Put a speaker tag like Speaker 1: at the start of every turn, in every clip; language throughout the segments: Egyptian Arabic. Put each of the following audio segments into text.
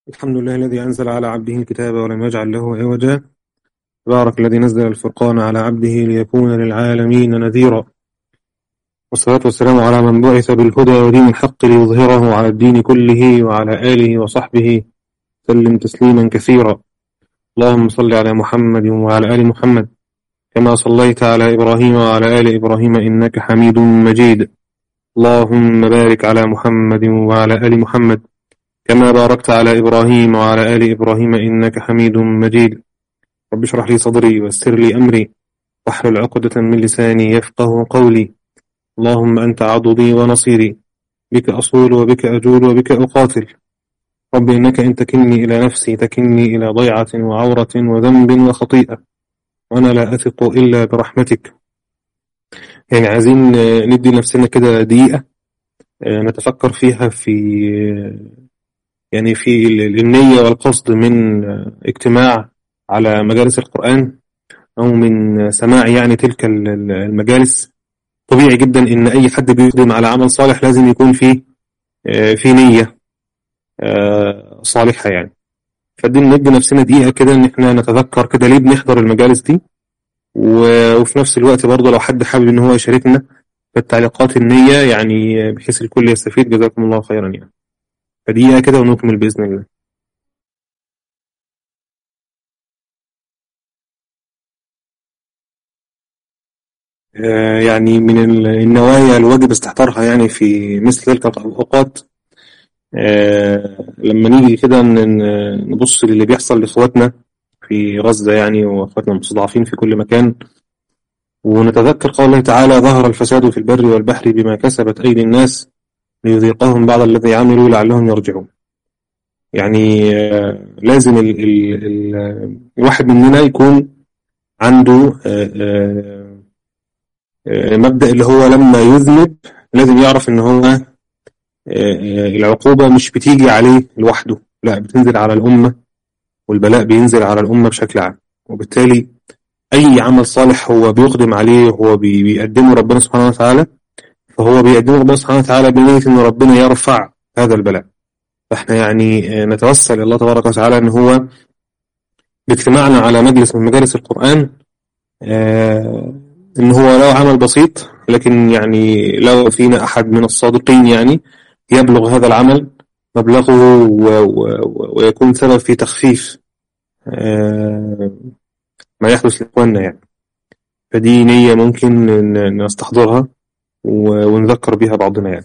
Speaker 1: الحمد لله الذي أنزل على عبده الكتاب ولم يجعل له عوجا تبارك الذي نزل الفرقان على عبده ليكون للعالمين نذيرا والصلاة والسلام على من بعث بالهدى ودين الحق ليظهره على الدين كله وعلى آله وصحبه سلم تسليما كثيرا اللهم صل على محمد وعلى آل محمد كما صليت على إبراهيم وعلى آل إبراهيم إنك حميد مجيد اللهم بارك على محمد وعلى آل محمد كما باركت على إبراهيم وعلى آل إبراهيم إنك حميد مجيد رب اشرح لي صدري ويسر لي أمري واحلل عقدة من لساني يفقه قولي اللهم أنت عضدي ونصيري بك أصول وبك أجول وبك أقاتل رب إنك إن تكلني إلى نفسي تكلني إلى ضيعة وعورة وذنب وخطيئة وأنا لا أثق إلا برحمتك يعني عايزين ندي نفسنا كده دقيقة نتفكر فيها في يعني في النية والقصد من اجتماع على مجالس القرآن أو من سماع يعني تلك المجالس طبيعي جدا إن أي حد بيقدم على عمل صالح لازم يكون فيه في نية صالحة يعني فدي ندي نفسنا دقيقة كده إن إحنا نتذكر كده ليه بنحضر المجالس دي وفي نفس الوقت برضه لو حد حابب إن هو يشاركنا في التعليقات النية يعني بحيث الكل يستفيد جزاكم الله خيرا يعني فدقيقة كده ونكمل بإذن الله يعني من النوايا الواجب استحضارها يعني في مثل تلك الأوقات لما نيجي كده نبص للي بيحصل لإخواتنا في غزة يعني وإخواتنا المستضعفين في كل مكان ونتذكر قول الله تعالى ظهر الفساد في البر والبحر بما كسبت أيدي الناس ليذيقهم بعض الذي عملوا لعلهم يرجعون يعني لازم ال ال ال الواحد مننا يكون عنده مبدأ اللي هو لما يذنب لازم يعرف ان هو العقوبة مش بتيجي عليه لوحده لا بتنزل على الأمة والبلاء بينزل على الأمة بشكل عام وبالتالي أي عمل صالح هو بيقدم عليه هو بيقدمه ربنا سبحانه وتعالى فهو بيقدمه ربنا سبحانه وتعالى بنية ان ربنا يرفع هذا البلاء فاحنا يعني نتوسل الى الله تبارك وتعالى ان هو باجتماعنا على مجلس من مجالس القرآن ان هو لو عمل بسيط لكن يعني لو فينا احد من الصادقين يعني يبلغ هذا العمل مبلغه ويكون سبب في تخفيف ما يحدث لاخواننا يعني فدي نية ممكن نستحضرها ونذكر بيها بعضنا يعني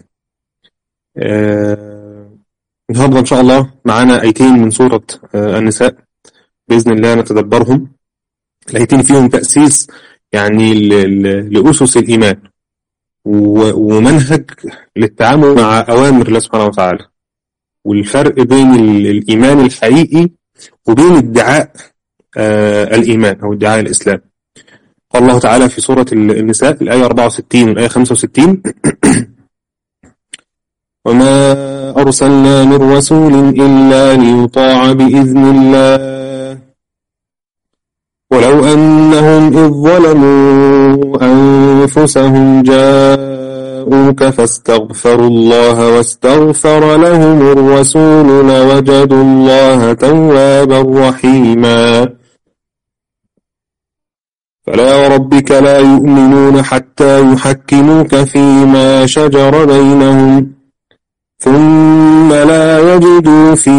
Speaker 1: آه النهارده ان شاء الله معانا ايتين من سوره آه النساء باذن الله نتدبرهم الايتين فيهم تاسيس يعني لاسس الايمان ومنهج للتعامل مع اوامر الله سبحانه وتعالى والفرق بين الايمان الحقيقي وبين ادعاء آه الايمان او ادعاء الاسلام قال الله تعالى في سورة النساء الآية 64 والآية 65 وما أرسلنا من رسول إلا ليطاع بإذن الله ولو أنهم إذ ظلموا أنفسهم جاءوك فاستغفروا الله واستغفر لهم الرسول لوجدوا الله توابا رحيما فلا وربك لا يؤمنون حتى يحكموك فيما شجر بينهم ثم لا يجدوا في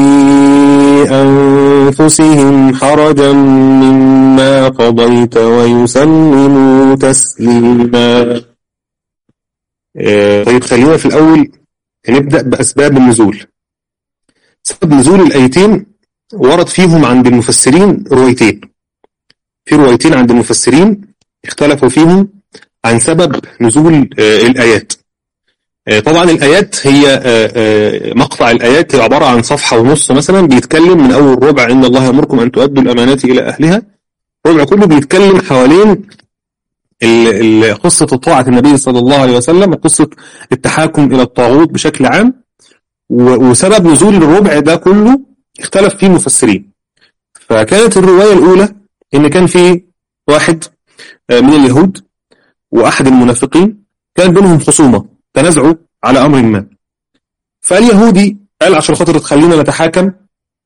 Speaker 1: أنفسهم حرجا مما قضيت ويسلموا تسليما طيب خلينا في الأول نبدأ بأسباب النزول سبب نزول الآيتين ورد فيهم عند المفسرين روايتين في روايتين عند المفسرين اختلفوا فيهم عن سبب نزول الآيات طبعا الآيات هي مقطع الآيات هي عبارة عن صفحة ونص مثلا بيتكلم من أول ربع إن الله يأمركم أن تؤدوا الأمانات إلى أهلها ربع كله بيتكلم حوالين قصة طاعة النبي صلى الله عليه وسلم وقصة التحاكم إلى الطاغوت بشكل عام وسبب نزول الربع ده كله اختلف فيه المفسرين فكانت الرواية الأولى ان كان في واحد من اليهود واحد المنافقين كان بينهم خصومة تنازعوا على امر ما فاليهودي قال عشان خاطر تخلينا نتحاكم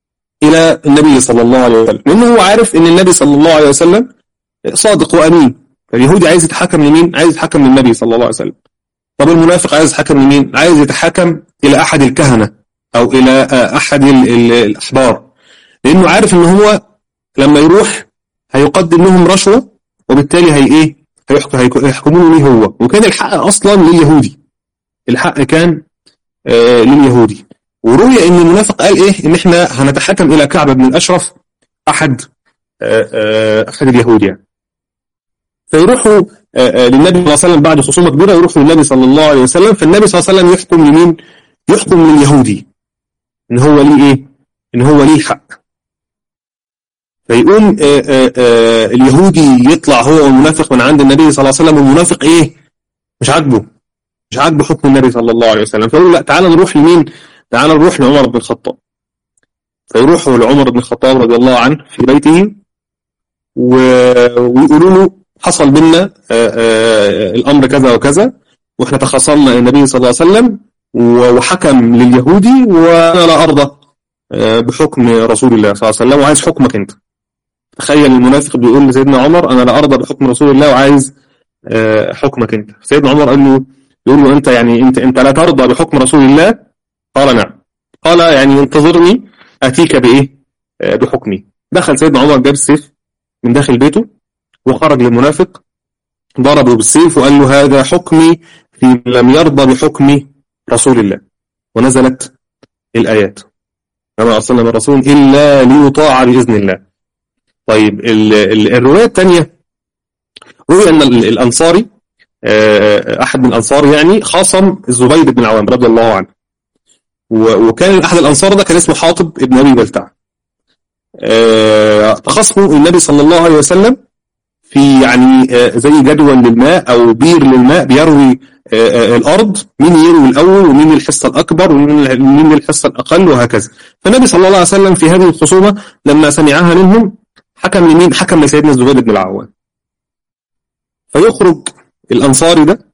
Speaker 1: إلى النبي صلى الله عليه وسلم لأنه هو عارف أن النبي صلى الله عليه وسلم صادق وأمين فاليهودي عايز يتحكم لمين؟ عايز يتحكم للنبي صلى الله عليه وسلم طب المنافق عايز يتحكم لمين؟ عايز يتحكم إلى أحد الكهنة أو إلى أحد ال ال الأحبار لأنه عارف أن هو لما يروح هيقدم لهم رشوة وبالتالي هي إيه؟ هيحكمون ليه هو وكان الحق أصلا لليهودي الحق كان آه لليهودي وروي ان المنافق قال ايه ان احنا هنتحكم الى كعب بن الاشرف احد آآ آآ احد اليهود يعني فيروحوا للنبي صلى الله عليه وسلم بعد خصومه كبيره يروحوا للنبي صلى الله عليه وسلم فالنبي صلى الله عليه وسلم يحكم لمين؟ يحكم لليهودي ان هو ليه ايه؟ ان هو ليه الحق فيقوم آآ اليهودي يطلع هو والمنافق من عند النبي صلى الله عليه وسلم والمنافق ايه؟ مش عاجبه مش عاجبه حكم النبي صلى الله عليه وسلم فيقول لا تعالى نروح لمين؟ تعال نروح لعمر بن الخطاب فيروحوا لعمر بن الخطاب رضي الله عنه في بيته و... ويقولوا له حصل بينا الامر كذا وكذا واحنا تخاصمنا النبي صلى الله عليه وسلم وحكم لليهودي وانا لا ارضى بحكم رسول الله صلى الله عليه وسلم وعايز حكمك انت تخيل المنافق بيقول لسيدنا عمر انا لا ارضى بحكم رسول الله وعايز حكمك انت سيدنا عمر قال له يقول له انت يعني انت انت لا ترضى بحكم رسول الله قال نعم قال يعني انتظرني اتيك بايه بحكمي دخل سيدنا عمر جاب السيف من داخل بيته وخرج للمنافق ضربه بالسيف وقال له هذا حكمي في لم يرضى بحكم رسول الله ونزلت الآيات وما أرسلنا من رسول إلا ليطاع بإذن الله طيب ال ال الرواية الثانية روي أن الأنصاري أحد من الأنصار يعني خاصم الزبير بن العوام رضي الله عنه وكان أحد الأنصار ده كان اسمه حاطب ابن أبي بلتع تخصموا النبي صلى الله عليه وسلم في يعني زي جدول للماء أو بير للماء بيروي الأرض مين يروي الأول ومين الحصة الأكبر ومين الحصة الأقل وهكذا فالنبي صلى الله عليه وسلم في هذه الخصومة لما سمعها منهم حكم لمين حكم لسيدنا الزبير بن العوام فيخرج الأنصاري ده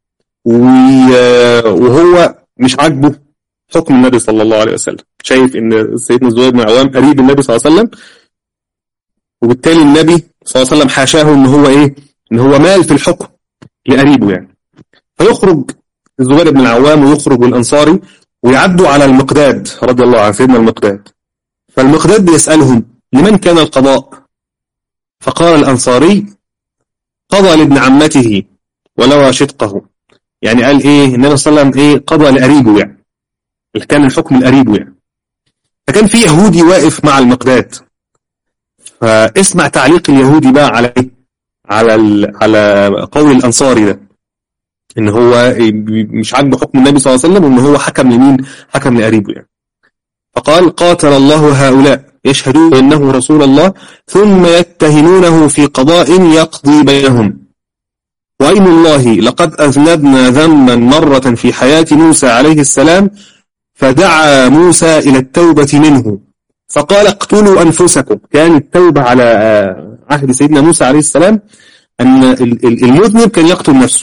Speaker 1: وهو مش عاجبه حكم النبي صلى الله عليه وسلم شايف ان سيدنا الزبير بن العوام قريب النبي صلى الله عليه وسلم وبالتالي النبي صلى الله عليه وسلم حاشاه ان هو ايه ان هو مال في الحكم لقريبه يعني فيخرج الزبير بن العوام ويخرج الانصاري ويعدوا على المقداد رضي الله عنه سيدنا المقداد فالمقداد بيسالهم لمن كان القضاء فقال الانصاري قضى لابن عمته ولوى شدقه يعني قال ايه النبي صلى الله عليه وسلم ايه قضى لقريبه يعني كان الحكم القريب يعني فكان في يهودي واقف مع المقداد فاسمع تعليق اليهودي بقى على ايه على ال... على قول الانصاري ده ان هو مش عاجبه حكم النبي صلى الله عليه وسلم وان هو حكم لمين حكم لقريبه يعني فقال قاتل الله هؤلاء يشهدون انه رسول الله ثم يتهمونه في قضاء يقضي بينهم وأيم الله لقد أذنبنا ذنبا مرة في حياة موسى عليه السلام فدعا موسى إلى التوبة منه فقال اقتلوا أنفسكم كان التوبة على عهد سيدنا موسى عليه السلام أن المذنب كان يقتل نفسه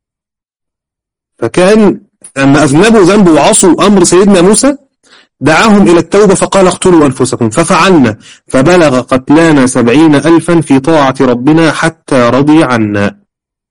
Speaker 1: فكان لما أذنبوا ذنب وعصوا أمر سيدنا موسى دعاهم إلى التوبة فقال اقتلوا أنفسكم ففعلنا فبلغ قتلانا سبعين ألفا في طاعة ربنا حتى رضي عنا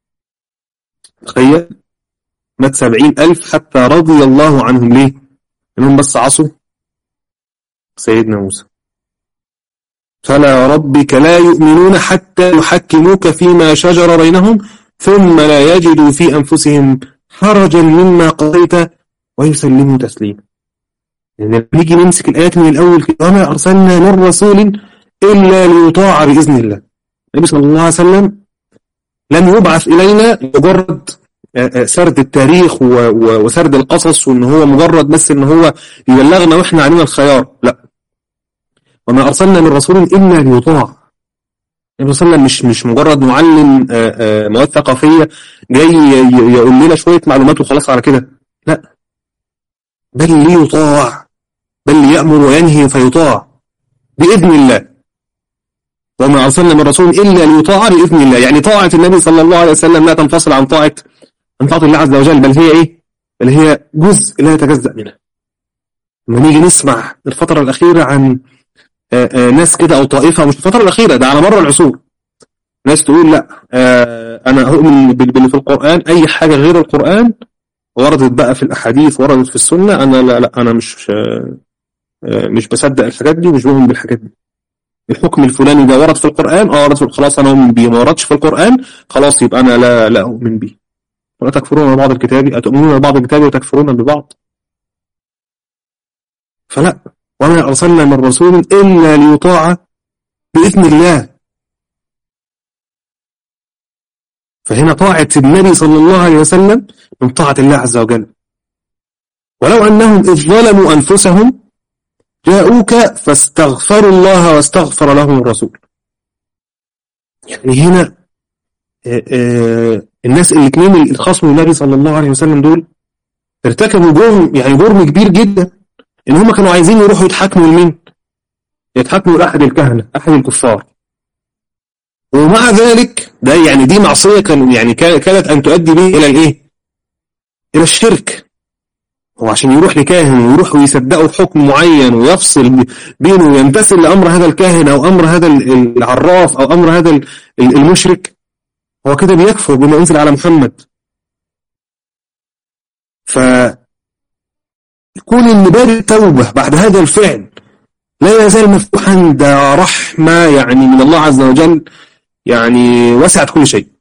Speaker 1: تخيل مات سبعين ألف حتى رضي الله عنهم ليه إنهم بس عصوا سيدنا موسى فلا ربك لا يؤمنون حتى يحكموك فيما شجر بينهم ثم لا يجدوا في أنفسهم حرجا مما قضيت ويسلموا تسليما يعني نيجي نمسك الآيات من الأول كده وما أرسلنا من رسول إلا ليطاع بإذن الله النبي صلى الله عليه وسلم لم يبعث إلينا مجرد سرد التاريخ وسرد القصص وان هو مجرد بس ان هو يبلغنا واحنا علينا الخيار لا وما ارسلنا من رسول الا ليطاع النبي صلى الله عليه وسلم مش مش مجرد معلم مواد ثقافيه جاي يقول لنا شويه معلومات وخلاص على كده لا بل ليطاع بل ليأمر وينهي فيطاع بإذن الله وما أرسلنا من رسول إلا ليطاع بإذن الله يعني طاعة النبي صلى الله عليه وسلم لا تنفصل عن طاعة عن طاعة الله عز وجل بل هي إيه؟ بل هي جزء لا يتجزأ منها لما نيجي نسمع الفترة الأخيرة عن آه، آه، ناس كده او طائفه مش في الفتره الاخيره ده على مر العصور ناس تقول لا آه، انا اؤمن بال- باللي في القران اي حاجه غير القران وردت بقى في الاحاديث وردت في السنه انا لا لا انا مش آه، آه، مش بصدق الحاجات دي ومش بؤمن بالحاجات دي الحكم الفلاني ده ورد في القران اه ورد في خلاص انا اؤمن بيه ما وردش في القران خلاص يبقى انا لا لا اؤمن بيه ولا تكفرون ببعض الكتاب أتؤمنون ببعض الكتاب وتكفرون ببعض فلا وما أرسلنا من رسول إلا ليطاع بإذن الله فهنا طاعة النبي صلى الله عليه وسلم من طاعة الله عز وجل ولو أنهم إذ ظلموا أنفسهم جاءوك فاستغفروا الله واستغفر لهم الرسول يعني هنا آه، آه، الناس الاثنين الخصم النبي صلى الله عليه وسلم دول ارتكبوا جرم يعني جرم كبير جدا ان هم كانوا عايزين يروحوا يتحاكموا لمين؟ يتحاكموا لاحد الكهنه احد الكفار ومع ذلك ده يعني دي معصيه كان يعني كا- كانت ان تؤدي به الى الايه؟ الى الشرك هو عشان يروح لكاهن ويروح ويصدقه بحكم معين ويفصل بينه ويمتثل لامر هذا الكاهن او امر هذا ال- العراف او امر هذا ال- ال- المشرك هو كده بيكفر بما انزل على محمد ف كون ان باب التوبه بعد هذا الفعل لا يزال مفتوحا ده رحمه يعني من الله عز وجل يعني وسعت كل شيء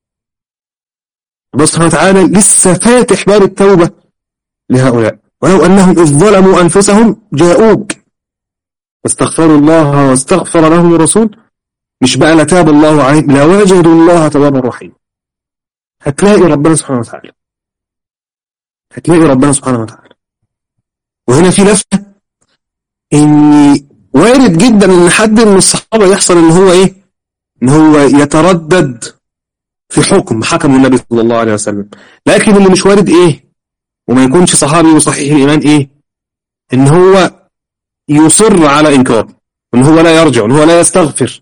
Speaker 1: الله سبحانه وتعالى لسه فاتح باب التوبه لهؤلاء ولو انهم اذ ظلموا انفسهم جاءوك فاستغفروا الله واستغفر لهم الرسول مش بقى لتاب الله عليهم لوجدوا الله توابا رحيما هتلاقي ربنا سبحانه وتعالى هتلاقي ربنا سبحانه وتعالى وهنا في لفتة ان وارد جدا ان حد من الصحابة يحصل ان هو ايه ان هو يتردد في حكم حكم النبي صلى الله عليه وسلم لكن اللي مش وارد ايه وما يكونش صحابي وصحيح الايمان ايه ان هو يصر على انكار ان هو لا يرجع ان هو لا يستغفر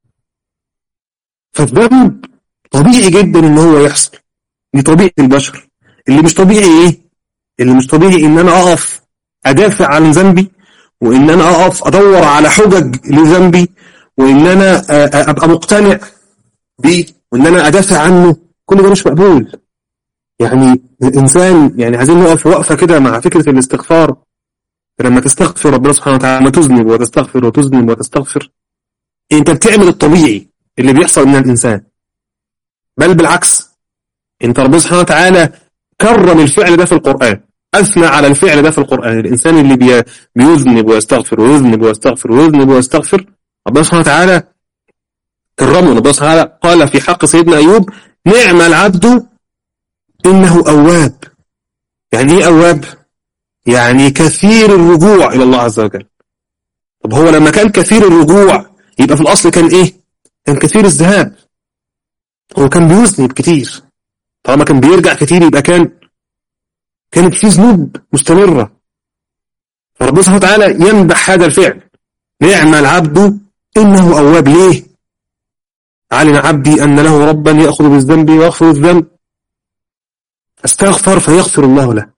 Speaker 1: فالذنب طبيعي جدا ان هو يحصل دي طبيعة البشر اللي مش طبيعي ايه اللي مش طبيعي ان انا اقف ادافع عن ذنبي وان انا اقف ادور على حجج لذنبي وان انا آه، آه، ابقى مقتنع بيه وان انا ادافع عنه كل ده مش مقبول يعني الانسان يعني عايزين نقف وقفه كده مع فكره الاستغفار لما تستغفر ربنا سبحانه وتعالى لما تذنب وتستغفر وتذنب وتستغفر انت بتعمل الطبيعي اللي بيحصل من الانسان بل بالعكس انت ربنا سبحانه وتعالى كرم الفعل ده في القرآن أثنى على الفعل ده في القرآن الإنسان اللي بي... بيذنب ويستغفر ويذنب ويستغفر ويذنب ويستغفر ربنا سبحانه وتعالى كرمه ربنا سبحانه وتعالى قال في حق سيدنا أيوب نعم العبد إنه أواب يعني إيه أواب؟ يعني كثير الرجوع إلى الله عز وجل طب هو لما كان كثير الرجوع يبقى في الأصل كان إيه؟ كان كثير الذهاب هو كان بيذنب كتير طالما كان بيرجع كتير يبقى كان كانت في ذنوب مستمرة فربنا سبحانه وتعالى يمدح هذا الفعل نعم العبد إنه أواب ليه علم عبدي أن له ربا يأخذ بالذنب ويغفر الذنب استغفر فيغفر الله له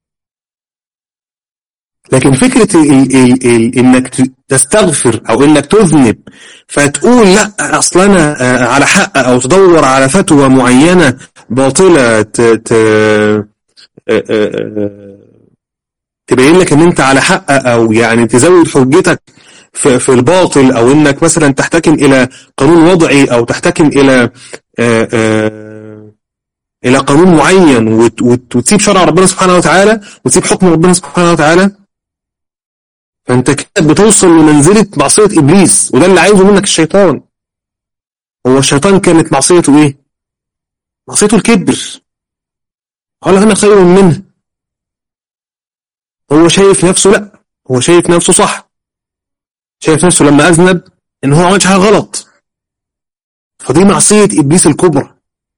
Speaker 1: لكن فكرة ال ال ال انك ت- تستغفر او انك تذنب فتقول لا اصل انا آه، على حق او تدور على فتوى معينة باطلة ت ت آه، آه، آه، تبين لك ان انت على حق او يعني تزود حجتك في, في الباطل او انك مثلا تحتكم الى قانون وضعي او تحتكم الى آه، آه، الى قانون معين وت- وت- وتسيب شرع ربنا سبحانه وتعالى وتسيب حكم ربنا سبحانه وتعالى فانت كده بتوصل لمنزله معصيه ابليس وده اللي عايزه منك الشيطان هو الشيطان كانت معصيته ايه؟ معصيته الكبر قال انا خير منه هو شايف نفسه لا هو شايف نفسه صح شايف نفسه لما اذنب ان هو ما عملش حاجه غلط فدي معصيه ابليس الكبرى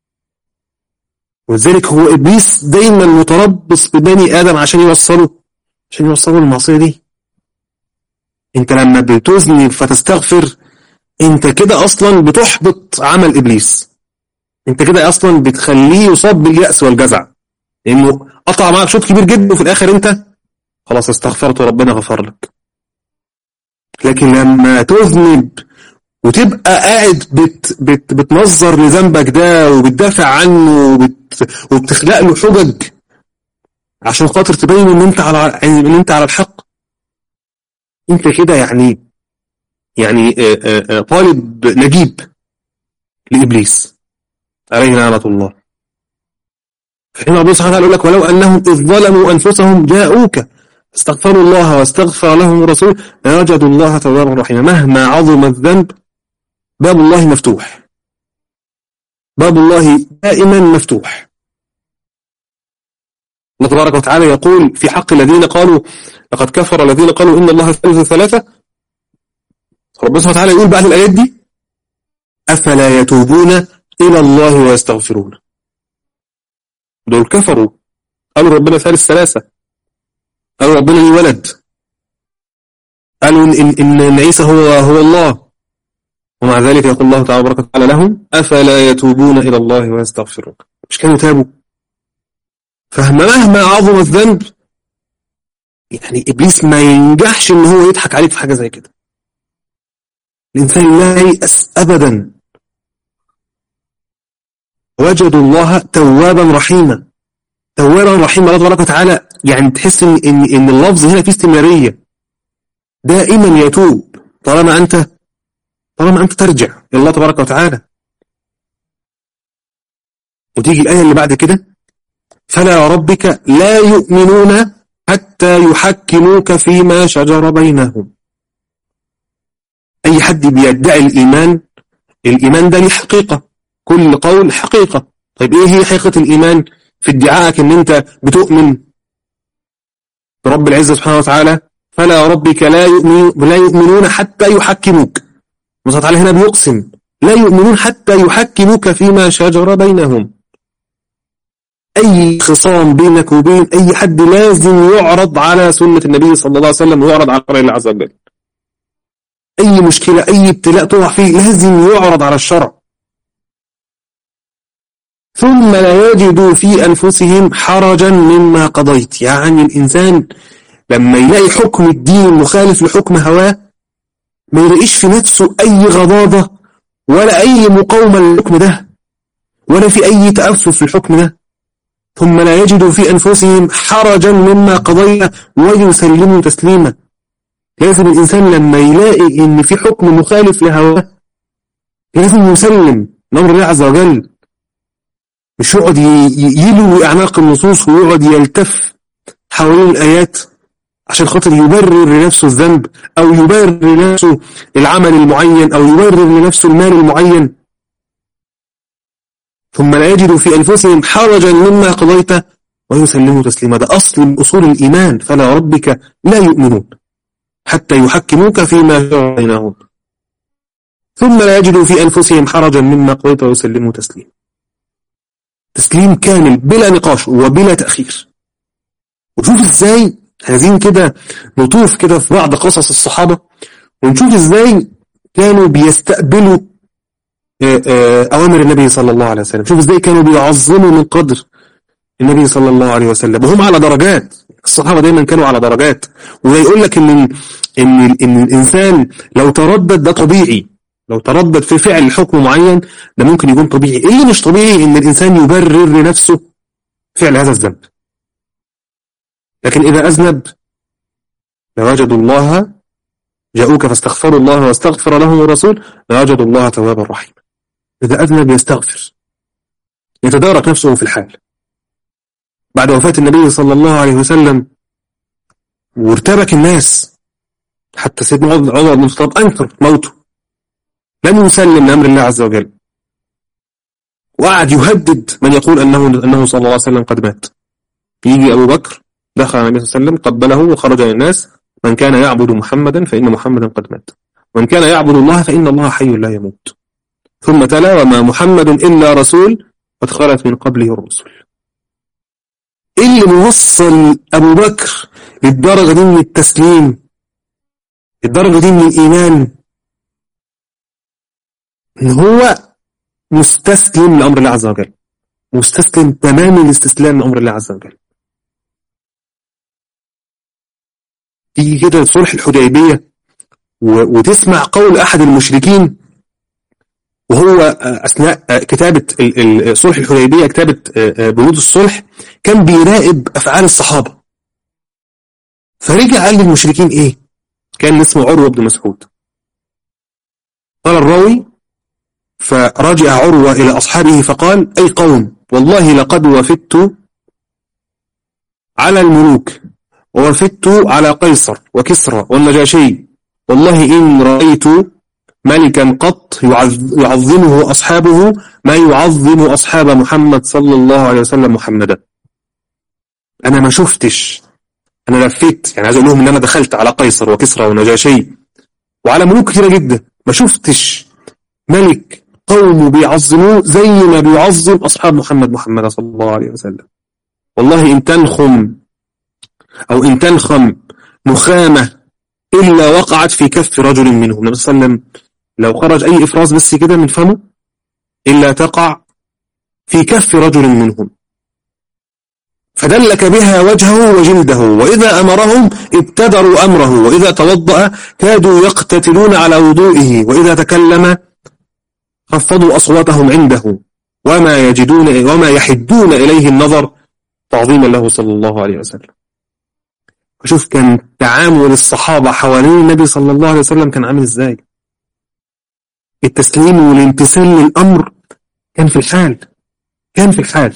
Speaker 1: ولذلك هو ابليس دايما متربص ببني ادم عشان يوصله عشان يوصله للمعصيه دي انت لما بتذنب فتستغفر انت كده اصلا بتحبط عمل ابليس انت كده اصلا بتخليه يصاب باليأس والجزع لانه قطع معك شوط كبير جدا وفي الاخر انت خلاص استغفرت وربنا غفر لك لكن لما تذنب وتبقى قاعد بت بت بتنظر لذنبك ده وبتدافع عنه وبت وبتخلق له حجج عشان خاطر تبين ان انت على ان انت على الحق انت كده يعني يعني آه، آه، آه، طالب نجيب لابليس عليه لعنه الله فهنا الله سبحانه وتعالى يقول لك ولو انهم اذ ظلموا انفسهم جاءوك استغفروا الله واستغفر لهم الرسول لوجدوا الله توابا رحيما مهما عظم الذنب باب الله مفتوح باب الله دائما مفتوح الله تبارك وتعالى يقول في حق الذين قالوا لقد كفر الذين قالوا إن الله ثالث ثلاثة ربنا سبحانه وتعالى يقول بعد الآيات دي أفلا يتوبون إلى الله ويستغفرون دول كفروا قالوا ربنا ثالث ثلاثة قالوا ربنا لي ولد قالوا إن, إن, إن عيسى هو هو الله ومع ذلك يقول الله تعالى بركة على لهم أفلا يتوبون إلى الله ويستغفرون مش كانوا تابوا فمهما عظم الذنب يعني إبليس ما ينجحش إن هو يضحك عليك في حاجة زي كده الإنسان لا ييأس أبدا وجدوا الله توابا رحيما توابا رحيما الله تبارك وتعالى يعني تحس إن, إن, إن اللفظ هنا فيه استمرارية دائما يتوب طالما أنت طالما أنت ترجع إلى الله تبارك وتعالى وتيجي الآية اللي بعد كده فلا ربك لا يؤمنون حتى يحكموك فيما شجر بينهم أي حد بيدعي الإيمان الإيمان ده ليه حقيقة كل قول حقيقة طيب إيه هي حقيقة الإيمان في ادعائك أن أنت بتؤمن برب العزة سبحانه وتعالى فلا ربك لا, يؤمن لا يؤمنون حتى يحكموك الله تعالى هنا بيقسم لا يؤمنون حتى يحكموك فيما شجر بينهم أي خصام بينك وبين أي حد لازم يعرض على سنة النبي صلى الله عليه وسلم ويعرض على قرآن الله عز وجل أي مشكلة أي ابتلاء تقع فيه لازم يعرض على الشرع ثم لا يجدوا في أنفسهم حرجا مما قضيت يعني الإنسان لما يلاقي حكم الدين مخالف لحكم هواه ما يلاقيش في نفسه أي غضاضة ولا أي مقاومة للحكم ده ولا في أي تأفف في الحكم ده ثم لا يجدوا في أنفسهم حرجا مما قضينا ويسلموا تسليما لازم الإنسان لما يلاقي إن في حكم مخالف لهواه لازم يسلم لأمر الله عز وجل مش يقعد يلوي أعناق النصوص ويقعد يلتف حوالين الآيات عشان خاطر يبرر لنفسه الذنب أو يبرر لنفسه العمل المعين أو يبرر لنفسه المال المعين ثم لا يجدوا في أنفسهم حرجا مما قضيت ويسلموا تسليما ده أصل من أصول الإيمان فلا ربك لا يؤمنون حتى يحكموك فيما شرع بينهم ثم لا يجدوا في أنفسهم حرجا مما قضيت ويسلموا تسليما تسليم كامل بلا نقاش وبلا تأخير وشوف ازاي عايزين كده نطوف كده في بعض قصص الصحابة ونشوف ازاي كانوا بيستقبلوا أوامر النبي صلى الله عليه وسلم شوف ازاي كانوا بيعظموا من قدر النبي صلى الله عليه وسلم وهم على درجات الصحابة دايما كانوا على درجات وده يقول لك ان ان ان الانسان لو تردد ده طبيعي لو تردد في فعل حكم معين ده ممكن يكون طبيعي اللي مش طبيعي ان الانسان يبرر لنفسه فعل هذا الذنب لكن اذا اذنب لوجدوا الله جاءوك فاستغفروا الله واستغفر لهم الرسول لوجدوا الله توابا رحيما إذا أذنب يستغفر يتدارك نفسه في الحال بعد وفاة النبي صلى الله عليه وسلم وارتبك الناس حتى سيدنا عمر بن الخطاب أنكر موته لم يسلم لأمر الله عز وجل وقعد يهدد من يقول أنه, أنه صلى الله عليه وسلم قد مات يجي أبو بكر دخل النبي صلى الله عليه وسلم قبله وخرج للناس من كان يعبد محمدا فإن محمدا قد مات ومن كان يعبد الله فإن الله حي لا يموت ثم تلا وما محمد إلا رسول قد خلت من قبله الرسل إيه اللي موصل أبو بكر للدرجة دي من التسليم الدرجة دي من الإيمان إن هو مستسلم لأمر الله عز وجل مستسلم تمام الاستسلام لأمر الله عز وجل تيجي كده صلح الحديبية وتسمع قول أحد المشركين وهو أثناء كتابة صلح الحديبية كتابة بنود الصلح كان بيراقب أفعال الصحابة فرجع قال للمشركين إيه كان اسمه عروة بن مسعود قال الراوي فرجع عروة إلى أصحابه فقال أي قوم والله لقد وفدت على الملوك ووفدت على قيصر وكسرى والنجاشي والله إن رأيت ملكا قط يعظمه أصحابه ما يعظم أصحاب محمد صلى الله عليه وسلم محمدا أنا ما شفتش أنا لفيت يعني عايز أقول لهم إن أنا دخلت على قيصر وكسرى ونجاشي وعلى ملوك كثيرة جدا ما شفتش ملك قومه بيعظموه زي ما بيعظم أصحاب محمد محمد صلى الله عليه وسلم والله إن تنخم أو إن تنخم نخامة إلا وقعت في كف رجل منهم النبي صلى الله عليه وسلم لو خرج أي إفراز بس كده من فمه إلا تقع في كف رجل منهم فدلك بها وجهه وجلده وإذا أمرهم ابتدروا أمره وإذا توضأ كادوا يقتتلون على وضوئه وإذا تكلم خفضوا أصواتهم عنده وما يجدون وما يحدون إليه النظر تعظيما له صلى الله عليه وسلم وشوف كان تعامل الصحابة حوالين النبي صلى الله عليه وسلم كان عامل ازاي التسليم والامتثال للأمر كان في الحال كان في الحال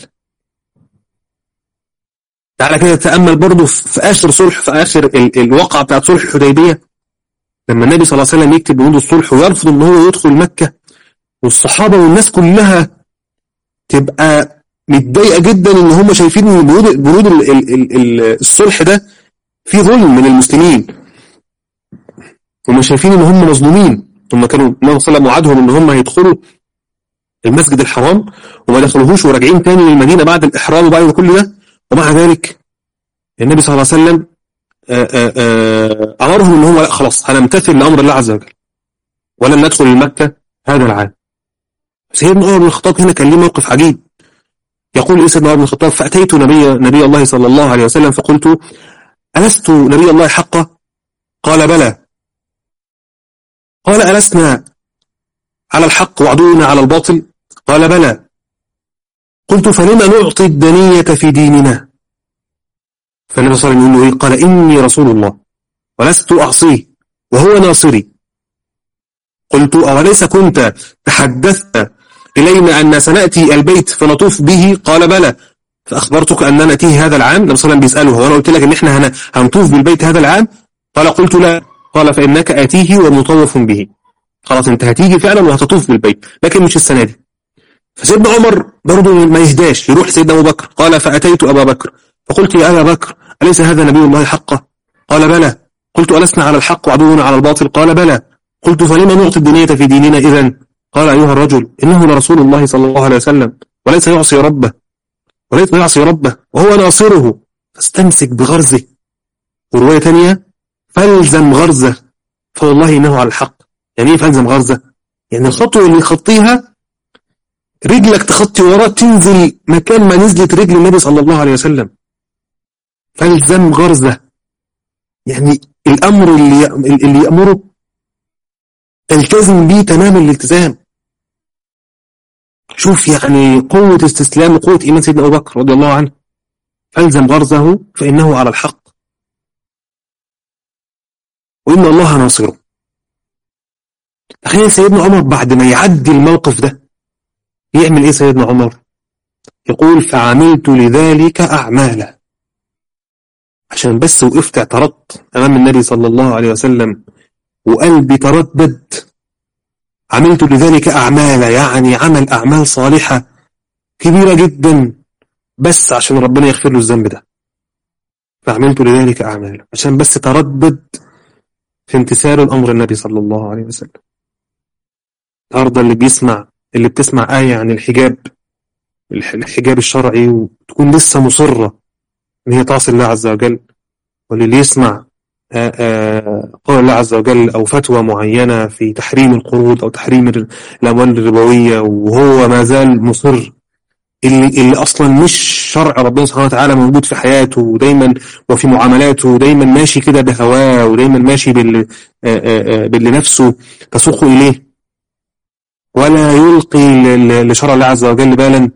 Speaker 1: تعالى كده تأمل برضه في آخر صلح في آخر الواقعة بتاعت صلح الحديبية لما النبي صلى الله عليه وسلم يكتب بنود الصلح ويرفض ان هو يدخل مكة والصحابة والناس كلها تبقى متضايقة جدا ان هم شايفين ان بنود بنود الصلح ده في ظلم من المسلمين هم شايفين ان هم مظلومين هم كانوا النبي صلى الله عليه وسلم وعدهم ان هم هيدخلوا المسجد الحرام وما دخلوهوش وراجعين تاني للمدينة بعد الإحرام وبعد كل ده ومع ذلك النبي صلى الله عليه وسلم أمرهم ان هم لا خلاص هنمتثل لأمر الله عز وجل ولن ندخل المكة هذا العام سيدنا عمر بن الخطاب هنا كان ليه موقف عجيب يقول إيه سيدنا عمر بن الخطاب فأتيت نبي, نبي الله صلى الله عليه وسلم فقلت ألست نبي الله حقا قال بلى قال ألسنا على الحق وعدونا على الباطل قال بلى قلت فلما نعطي الدنية في ديننا فالنبي صلى الله عليه وسلم يقول له قال إني رسول الله ولست أعصيه وهو ناصري قلت أوليس كنت تحدثت إلينا أن سنأتي البيت فنطوف به قال بلى فأخبرتك أننا نأتيه هذا العام النبي صلى الله عليه وسلم بيسأله وأنا قلت لك إن إحنا هنطوف بالبيت هذا العام قال قلت لا قال فإنك آتيه ومطوف به خلاص انت هتيجي فعلا وهتطوف بالبيت لكن مش السنة دي فسيدنا عمر برضه ما يهداش يروح سيدنا أبو بكر قال فأتيت أبا بكر فقلت يا أبا بكر أليس هذا نبي الله حقا قال بلى قلت ألسنا على الحق وعدونا على الباطل قال بلى قلت فلما نعطي الدنيا في ديننا إذا قال أيها الرجل إنه لرسول الله صلى الله عليه وسلم وليس يعصي ربه وليس يعصي ربه وهو ناصره فاستمسك بغرزه ورواية ثانية فالزم غرزه فوالله إنه على الحق يعني ايه فالزم غرزه يعني الخطوة اللي يخطيها رجلك تخطي وراه تنزل مكان ما نزلت رجل النبي صلى الله عليه وسلم فالزم غرزه يعني الأمر اللي اللي يأمره تلتزم به تمام الالتزام شوف يعني قوة استسلام وقوة إيمان سيدنا أبو بكر رضي الله عنه فالزم غرزه فإنه على الحق وإن الله ناصره تخيل سيدنا عمر بعد ما يعدي الموقف ده يعمل إيه سيدنا عمر يقول فعملت لذلك أعمالا عشان بس وقفت اعترضت أمام النبي صلى الله عليه وسلم وقلبي تردد عملت لذلك أعمالا يعني عمل أعمال صالحة كبيرة جدا بس عشان ربنا يغفر له الذنب ده فعملت لذلك أعمالا عشان بس تردد في امتثال الأمر النبي صلى الله عليه وسلم النهارده اللي بيسمع اللي بتسمع آية عن الحجاب الحجاب الشرعي وتكون لسه مصرة إن هي تعصي الله عز وجل واللي يسمع قول الله عز وجل أو فتوى معينة في تحريم القروض أو تحريم الأموال الربوية وهو ما زال مصر اللي, اللي أصلا مش شرع ربنا سبحانه وتعالى موجود في حياته ودايما وفي معاملاته ودايما ماشي كده بهواه ودايما ماشي باللي, باللي نفسه تسوق إليه ولا يلقي لشرع الله عز وجل بالا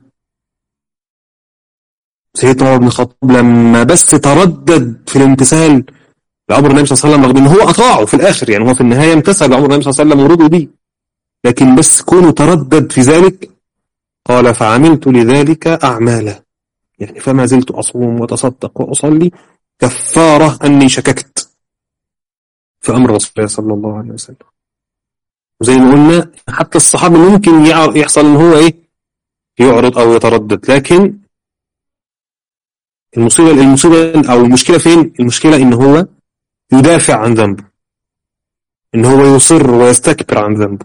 Speaker 1: سيدنا عمر بن الخطاب لما بس تردد في الامتثال لأمر النبي صلى الله عليه وسلم رغم ان هو أطاعه في الآخر يعني هو في النهاية امتثل لأمر النبي صلى الله عليه وسلم ورضي به لكن بس كونه تردد في ذلك قال فعملت لذلك أعمالا يعني فما زلت أصوم وتصدق وأصلي كفارة أني شككت في أمر رسول الله صلى الله عليه وسلم وزي ما قلنا حتى الصحابة ممكن يحصل ان هو ايه يعرض او يتردد لكن المصيبة المصيبة او المشكلة فين المشكلة ان هو يدافع عن ذنبه ان هو يصر ويستكبر عن ذنبه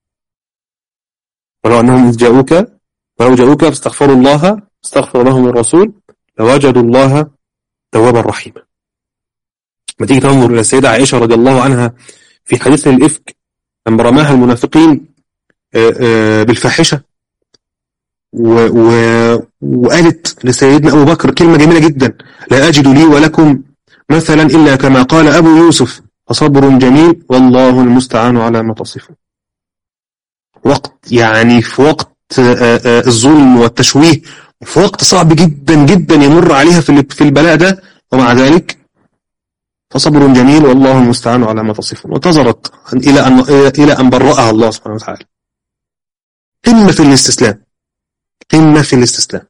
Speaker 1: ولو انهم إذ جاءوك ولو جاءوك فاستغفروا الله استغفر لهم الرسول لوجدوا الله توابا رحيما ما تيجي تنظر الى السيدة عائشة رضي الله عنها في حديث الإفك لما رماها المنافقين بالفاحشة و و وقالت لسيدنا أبو بكر كلمة جميلة جدا لا أجد لي ولكم مثلا إلا كما قال أبو يوسف فصبر جميل والله المستعان على ما تصفون وقت يعني في وقت الظلم والتشويه في وقت صعب جدا جدا يمر عليها في البلاء ده ومع ذلك فصبر جميل والله المستعان على ما تصفون وانتظرت إلى أن, إلى أن برأها الله سبحانه وتعالى قمة في الاستسلام قمة في الاستسلام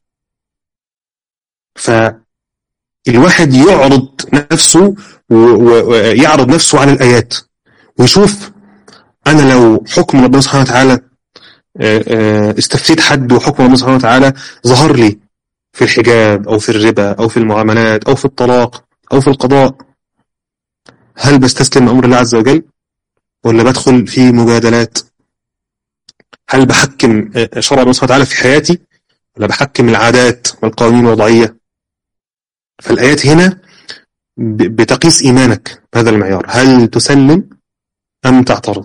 Speaker 1: فالواحد يعرض نفسه ويعرض نفسه على الآيات ويشوف أنا لو حكم ربنا سبحانه وتعالى استفتيت حد وحكم ربنا سبحانه وتعالى ظهر لي في الحجاب أو في الربا أو في المعاملات أو في الطلاق أو في القضاء هل بستسلم أمر الله عز وجل ولا بدخل في مجادلات هل بحكم شرع الله سبحانه وتعالى في حياتي ولا بحكم العادات والقوانين الوضعية فالآيات هنا بتقيس إيمانك بهذا المعيار هل تسلم أم تعترض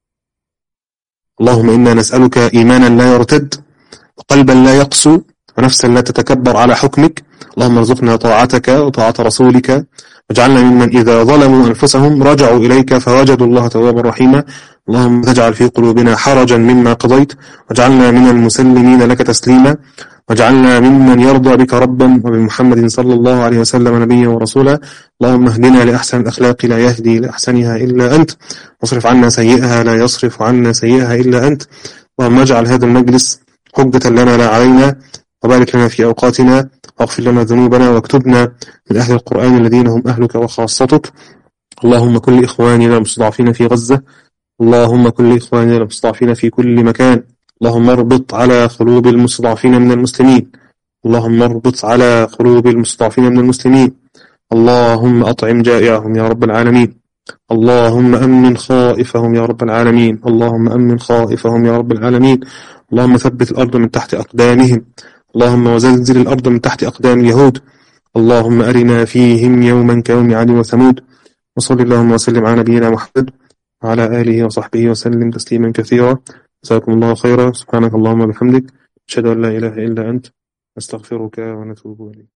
Speaker 1: اللهم إنا نسألك إيمانا لا يرتد وقلبا لا يقسو ونفسا لا تتكبر على حكمك اللهم ارزقنا طاعتك وطاعة رسولك واجعلنا ممن إذا ظلموا أنفسهم رجعوا إليك فوجدوا الله توابا رحيما اللهم تجعل في قلوبنا حرجا مما قضيت واجعلنا من المسلمين لك تسليما واجعلنا ممن يرضى بك ربا وبمحمد صلى الله عليه وسلم نبيا ورسولا اللهم اهدنا لأحسن الأخلاق لا يهدي لأحسنها إلا أنت واصرف عنا سيئها لا يصرف عنا سيئها إلا أنت اللهم اجعل هذا المجلس حجة لنا لا علينا وبارك لنا في أوقاتنا واغفر لنا ذنوبنا واكتبنا من أهل القرآن الذين هم أهلك وخاصتك اللهم كل إخواننا المستضعفين في غزة اللهم كل إخواننا المستضعفين في كل مكان اللهم اربط على قلوب المستضعفين من المسلمين اللهم اربط على قلوب المستضعفين من المسلمين اللهم أطعم جائعهم يا رب العالمين اللهم أمن خائفهم يا رب العالمين اللهم أمن خائفهم يا رب العالمين اللهم ثبت الأرض من تحت أقدامهم اللهم وزلزل الأرض من تحت أقدام اليهود اللهم أرنا فيهم يوما كيوم عاد وثمود وصل اللهم وسلم على نبينا محمد وعلى آله وصحبه وسلم تسليما كثيرا جزاكم الله خيرا سبحانك اللهم وبحمدك أشهد أن لا إله إلا أنت نستغفرك ونتوب إليك